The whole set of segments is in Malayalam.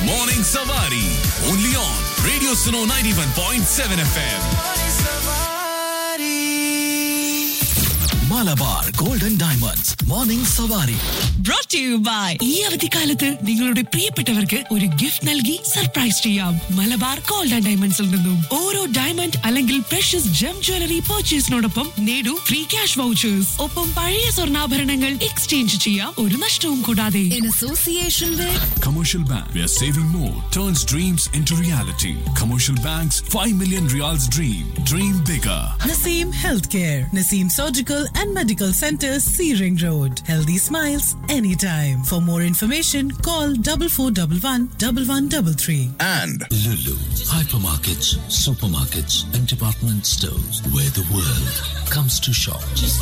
Morning Savari. Only on Radio Suno 91.7 FM. Malabar Golden Diamonds. Morning Savari. brought to you by ഈ അവധിക്കാലത്ത് നിങ്ങളുടെ പ്രിയപ്പെട്ടവർക്ക് ഒരു ഗിഫ്റ്റ് നൽകി സർപ്രൈസ് ചെയ്യാം മലബാർ ഗോൾഡ് ആൻഡ് ഡയമണ്ട്സിൽ നിന്നും ഓരോ ഡയമണ്ട് അല്ലെങ്കിൽ പ്രഷ്യസ് ജം ജ്വല്ലറി പർച്ചേസിനോടൊപ്പം നേടൂ ഫ്രീ ക്യാഷ് വൗച്ചേഴ്സ് ഒപ്പം പഴയ സ്വർണ്ണാഭരണങ്ങൾ എക്സ്ചേഞ്ച് ചെയ്യാം ഒരു നഷ്ടവും കൂടാതെ in association with Commercial Bank, where saving more turns dreams into reality. Commercial Bank's 5 million reals dream. Dream bigger. Naseem Healthcare, Naseem Surgical and Medical Center, Searing Road. Healthy smiles anytime. For more information, call double four double one double one double three. And Lulu, hypermarkets, supermarkets, and department stores where the world comes to shop.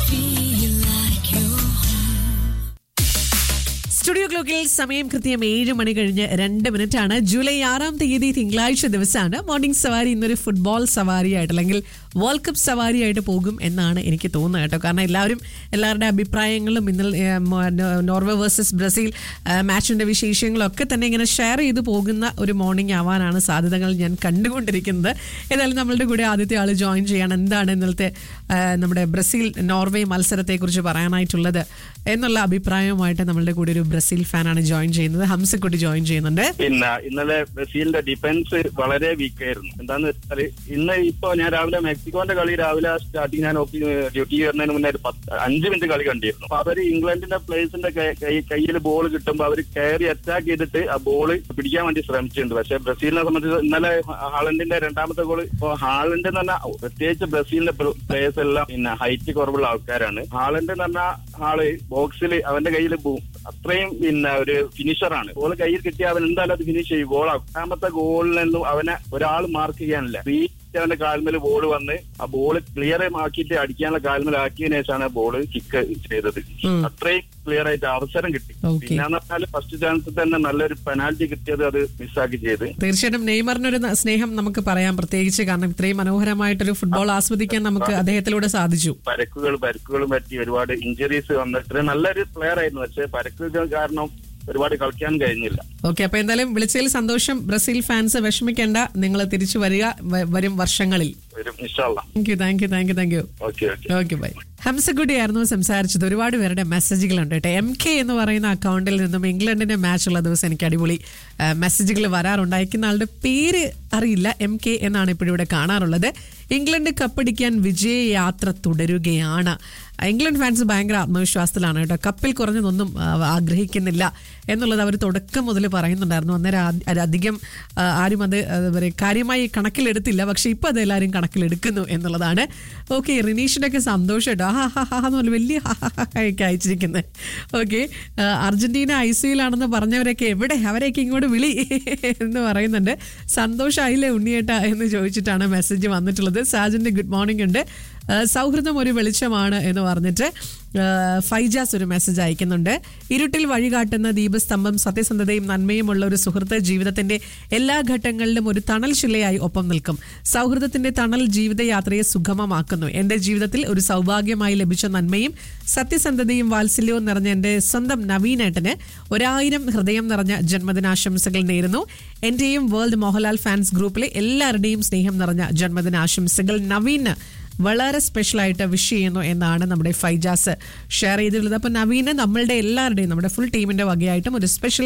Studio ക്ലോക്കിൽ സമയം കൃത്യം ഏഴ് മണി കഴിഞ്ഞ് രണ്ട് മിനിറ്റ് ആണ് ജൂലൈ ആറാം തീയതി തിങ്കളാഴ്ച ദിവസമാണ് മോർണിംഗ് സവാരി ഇന്നൊരു ഫുട്ബോൾ സവാരിയായിട്ട് അല്ലെങ്കിൽ വേൾഡ് കപ്പ് സവാരിയായിട്ട് പോകും എന്നാണ് എനിക്ക് തോന്നുന്നത് കേട്ടോ കാരണം എല്ലാവരും എല്ലാവരുടെ അഭിപ്രായങ്ങളും ഇന്നലെ ഏഹ്, മോ- നോ- നോർവേ വേഴ്സസ് ബ്രസീൽ ഏഹ്, മാച്ചിന്റെ വിശേഷങ്ങളും ഒക്കെ തന്നെ ഇങ്ങനെ ഷെയർ ചെയ്ത് പോകുന്ന ഒരു മോർണിംഗ് ആവാനാണ് സാധ്യതകൾ ഞാൻ കണ്ടുകൊണ്ടിരിക്കുന്നത് ഏതായാലും നമ്മളുടെ കൂടെ ആദ്യത്തെ ആൾ ജോയിൻ ചെയ്യാണ് എന്താണ് ഇന്നലത്തെ ഏഹ്, നമ്മുടെ ബ്രസീൽ നോർവേ മത്സരത്തെക്കുറിച്ച് പറയാനായിട്ടുള്ളത് എന്നുള്ള അഭിപ്രായവുമായിട്ട് നമ്മളുടെ കൂടെ ഒരു ബ്രസീൽ ഫാനാണ് ജോയിൻ ചെയ്യുന്നത് ഹംസക്കുട്ടി ജോയിൻ ചെയ്യുന്നുണ്ട് പിന്നെ ഇന്നലെ ബ്രസീലിന്റെ ഡിഫൻസ് വളരെ വീക്ക് ആയിരുന്നു എന്താന്ന് വെച്ചാല് ഇന്ന് ഇപ്പൊ ഞാൻ രാവിലെ മെക്സിക്കോന്റെ കളി രാവിലെ സ്റ്റാർട്ടിങ് ഞാൻ ഡ്യൂട്ടി വരുന്നതിന് മുന്നേ ഒരു പത്ത് അഞ്ച് മിനിറ്റ് കളി കണ്ടിരുന്നു അപ്പൊ അവര് ഇംഗ്ലണ്ടിന്റെ പ്ലേയേഴ്സിന്റെ കയ്യിൽ ബോൾ കിട്ടുമ്പോൾ അവർ കയറി അറ്റാക്ക് ചെയ്തിട്ട് ആ ബോൾ പിടിക്കാൻ വേണ്ടി ശ്രമിച്ചിട്ടുണ്ട് പക്ഷെ ബ്രസീലിനെ സംബന്ധിച്ച് ഇന്നലെ ഹാളണ്ടിന്റെ രണ്ടാമത്തെ ഗോൾ ഇപ്പൊ ഹാളണ്ട് എന്ന് പറഞ്ഞാൽ പ്രത്യേകിച്ച് ബ്രസീലിന്റെ പ്ലേയേഴ്സ് എല്ലാം പിന്നെ ഹൈറ്റ് കുറവുള്ള ആൾക്കാരാണ് ഹാളണ്ട് എന്ന് പറഞ്ഞാൽ ആള് ബോക്സിൽ അവന്റെ കയ്യിൽ അത്രയും പിന്നെ ഒരു ഫിനിഷറാണ് ഗോൾ കയ്യിൽ കിട്ടിയ അവൻ എന്തായാലും അത് ഫിനിഷ് ചെയ്യും ഗോൾ രണ്ടാമത്തെ ഗോളിനൊന്നും അവനെ ഒരാൾ മാർക്ക് ചെയ്യാനില്ല സ്ട്രീറ്റ് അവന്റെ കാൽമേൽ ബോൾ വന്ന് ആ ബോൾ ക്ലിയർ ആക്കിയിട്ട് അടിക്കാനുള്ള കാൽമേൽ ആക്കിയതിനു ശേഷമാണ് ബോൾ കിക്ക് ചെയ്തത് അത്രയും ക്ലിയർ ആയിട്ട് അവസരം കിട്ടി Okay. പിന്നെ പറഞ്ഞാൽ ഫസ്റ്റ് ചാൻസിൽ തന്നെ നല്ലൊരു പെനാൽറ്റി കിട്ടിയത് അത് മിസ്സാക്കി ചെയ്ത് തീർച്ചയായിട്ടും നെയ്മറിനൊരു ന- സ്നേഹം നമുക്ക് പറയാം പ്രത്യേകിച്ച് കാരണം ഇത്രയും മനോഹരമായിട്ടൊരു ഫുട്ബോൾ ആസ്വദിക്കാൻ നമുക്ക് അദ്ദേഹത്തിലൂടെ സാധിച്ചു പരക്കുകൾ പരക്കുകളും പറ്റി ഒരുപാട് ഇഞ്ചുറീസ് വന്നിട്ട് നല്ലൊരു പ്ലെയർ ആയിരുന്നു പക്ഷെ പരക്കുകൾ കാരണം ഒരുപാട് കളിക്കാൻ കഴിഞ്ഞില്ല ഓക്കെ അപ്പൊ എന്തായാലും വിളിച്ചതിൽ സന്തോഷം ബ്രസീൽ ഫാൻസ് വിഷമിക്കേണ്ട നിങ്ങൾ തിരിച്ചു വരിക വ- വരും വർഷങ്ങളിൽ ഒരു ഇൻഷാല്ല thank you thank you thank you thank you okay okay okay bye Hamsakutty ആയിരുന്നു സംസാരിച്ചത് ഒരുപാട് പേരുടെ മെസ്സേജുകളുണ്ട് കേട്ടോ എം കെ എന്ന് പറയുന്ന അക്കൗണ്ടിൽ നിന്നും ഇംഗ്ലണ്ടിന്റെ മാച്ച് ഉള്ള ദിവസം എനിക്ക് അടിപൊളി മെസ്സേജുകൾ വരാറുണ്ട് അയക്കുന്ന ആളുടെ പേര് അറിയില്ല എം കെ എന്നാണ് ഇപ്പോഴും ഇവിടെ കാണാറുള്ളത് ഇംഗ്ലണ്ട് കപ്പടിക്കാൻ വിജയയാത്ര തുടരുകയാണ് ഇംഗ്ലണ്ട് ഫാൻസ് ഭയങ്കര ആത്മവിശ്വാസത്തിലാണ് കേട്ടോ കപ്പിൽ കുറഞ്ഞതൊന്നും ആ, ആഗ്രഹിക്കുന്നില്ല എന്നുള്ളത് അവർ തുടക്കം മുതൽ പറയുന്നുണ്ടായിരുന്നു അന്നേരം ആ- അത് അധികം ആ, ആരും അത് എന്താ പറയുക കാര്യമായി കണക്കിലെടുത്തില്ല പക്ഷെ ഇപ്പൊ അത് എല്ലാവരും കണക്കിലെടുക്കുന്നു എന്നുള്ളതാണ് ഓക്കെ റിനീഷിന്റെ ഒക്കെ സന്തോഷം കേട്ടോ ഹാ ഹാ ഹാ എന്ന് പറഞ്ഞ് വലിയ ഹാ ഹാ ഹാ ഒക്കെ അയച്ചിരിക്കുന്നത് ഓക്കെ അർജന്റീന ഐ സിയിലാണെന്ന് പറഞ്ഞവരൊക്കെ എവിടെ അവരെയൊക്കെ ഇങ്ങോട്ട് വിളി എന്ന് പറയുന്നുണ്ട് സന്തോഷമായില്ലേ ഉണ്ണിയേട്ട എന്ന് ചോദിച്ചിട്ടാണ് മെസ്സേജ് വന്നിട്ടുള്ളത് സാജന്റെ ഗുഡ് മോർണിംഗ് ഉണ്ട് ആ, സൗഹൃദം ഒരു വെളിച്ചമാണ് എന്ന് പറഞ്ഞിട്ട് ആ, ഫൈജാസ് ഒരു മെസ്സേജ് അയക്കുന്നുണ്ട് ഇരുട്ടിൽ വഴികാട്ടുന്ന ദീപസ്തംഭം സത്യസന്ധതയും നന്മയുമുള്ള ഒരു സുഹൃത്ത് ജീവിതത്തിന്റെ എല്ലാ ഘട്ടങ്ങളിലും ഒരു തണൽ ശിലയായി ഒപ്പം നിൽക്കും സൗഹൃദത്തിന്റെ തണൽ ജീവിതയാത്രയെ സുഗമമാക്കുന്നു എന്റെ ജീവിതത്തിൽ ഒരു സൗഭാഗ്യമായി ലഭിച്ച നന്മയും സത്യസന്ധതയും വാത്സല്യവും നിറഞ്ഞ എന്റെ സ്വന്തം നവീനേട്ടന് ഒരായിരം ഹൃദയം നിറഞ്ഞ ജന്മദിനാശംസകൾ നേരുന്നു എന്റെയും വേൾഡ് മോഹൻലാൽ ഫാൻസ് ഗ്രൂപ്പിലെ എല്ലാവരുടെയും സ്നേഹം നിറഞ്ഞ ജന്മദിനാശംസകൾ നവീന് വളരെ സ്പെഷ്യലായിട്ട് വിഷ് ചെയ്യുന്നു എന്നാണ് നമ്മുടെ ഫൈജാസ് ഷെയർ ചെയ്തിട്ടുള്ളത് അപ്പോൾ നവീന് നമ്മളുടെ എല്ലാവരുടെയും നമ്മുടെ ഫുൾ ടീമിന്റെ വകയായിട്ടും ഒരു സ്പെഷ്യൽ